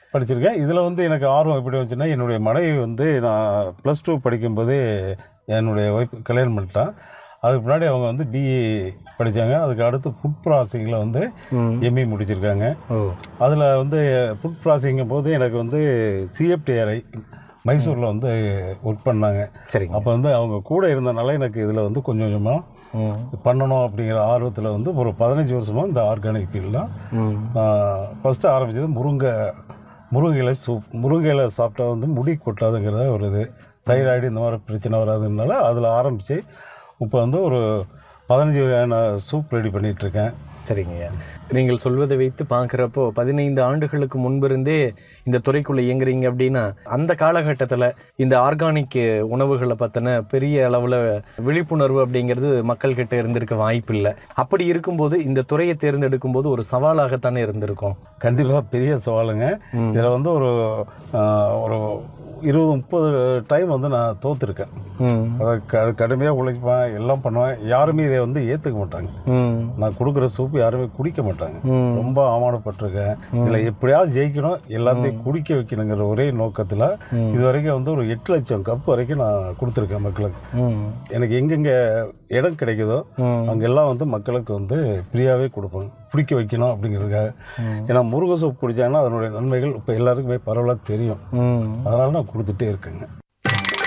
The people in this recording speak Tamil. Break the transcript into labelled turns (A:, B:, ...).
A: படிச்சிருக்கேன் இதில் வந்து எனக்கு ஆர்வம் எப்படி வந்துச்சுன்னா என்னுடைய மனைவி வந்து நான் ப்ளஸ் டூ படிக்கும்போதே என்னுடைய ஒய்ஃப் கல்யாணம் பண்ணிட்டான் அதுக்கு முன்னாடி அவங்க வந்து பிஏ படித்தாங்க அதுக்கு அடுத்து ஃபுட் ப்ராசஸிங்கில் வந்து எம்இ முடிச்சிருக்காங்க
B: ஓ
A: அதில் வந்து ஃபுட் ப்ராசஸிங்கும் போது எனக்கு வந்து சிஎஃப்டிஆர்ஐ மைசூரில் வந்து ஒர்க் பண்ணாங்க
B: சரிங்க
A: அப்போ வந்து அவங்க கூட இருந்தனால எனக்கு இதில் வந்து கொஞ்சம் கொஞ்சமாக
B: ம்
A: பண்ணணும் அப்படிங்கிற ஆர்வத்தில் வந்து ஒரு பதினஞ்சு வருஷமாக இந்த ஆர்கானிக் ஃபீல்டில்
B: ம்
A: நான் ஃபஸ்ட்டு ஆரம்பித்தது முருங்கை முருங்கை இலை சூப் முருங்கை இலை சாப்பிட்டா வந்து முடி கொட்டாதுங்கிறத ஒரு இது தைராய்டு இந்த மாதிரி பிரச்சனை வராதுனால அதில் ஆரம்பித்து இப்போ வந்து ஒரு பதினஞ்சு வகையான சூப் ரெடி பண்ணிகிட்ருக்கேன்
B: சரிங்கய்யா நீங்கள் சொல்வதை வைத்து பார்க்குறப்போ பதினைந்து ஆண்டுகளுக்கு முன்பிருந்தே இந்த துறைக்குள்ளே இயங்குறீங்க அப்படின்னா அந்த காலகட்டத்தில் இந்த ஆர்கானிக் உணவுகளை பற்றின பெரிய அளவில் விழிப்புணர்வு அப்படிங்கிறது மக்கள்கிட்ட இருந்திருக்க வாய்ப்பு இல்லை அப்படி இருக்கும்போது இந்த துறையை தேர்ந்தெடுக்கும் போது ஒரு சவாலாகத்தானே இருந்திருக்கும்
A: கண்டிப்பாக பெரிய சவாலுங்க இதில் வந்து ஒரு ஆஹ், ஒரு இருபது முப்பது டைம் வந்து நான் தோற்றுருக்கேன்
B: ம்
A: அதை க கடுமையாக உழைப்பேன் எல்லாம் பண்ணுவேன் யாருமே இதை வந்து ஏற்றுக்க மாட்டாங்க
B: ம்
A: நான் கொடுக்குற சூப் யாருமே குடிக்க மாட்டாங்க
B: ம்.
A: ரொம்ப அவமானப்பட்டிருக்கேன் இதில் எப்படியாவது ஜெயிக்கணும் எல்லாத்தையும் குடிக்க வைக்கணுங்கிற ஒரே நோக்கத்தில் இது வரைக்கும் வந்து ஒரு எட்டு லட்சம் கப் வரைக்கும் நான் கொடுத்துருக்கேன் மக்களுக்கு
B: ம்
A: எனக்கு எங்கெங்கே இடம் கிடைக்குதோ
B: ம்.
A: அங்கெல்லாம் வந்து மக்களுக்கு வந்து ஃப்ரீயாகவே கொடுப்பேன் பிடிக்க வைக்கணும் அப்படிங்கிறதுக்காக ஏன்னா முருங்கை சூப் குடித்தாங்கன்னா அதனுடைய நன்மைகள் இப்போ எல்லாருக்குமே பரவலாக தெரியும்
B: ம்
A: அதனால நான் கொடுத்துட்டே இருக்கேங்க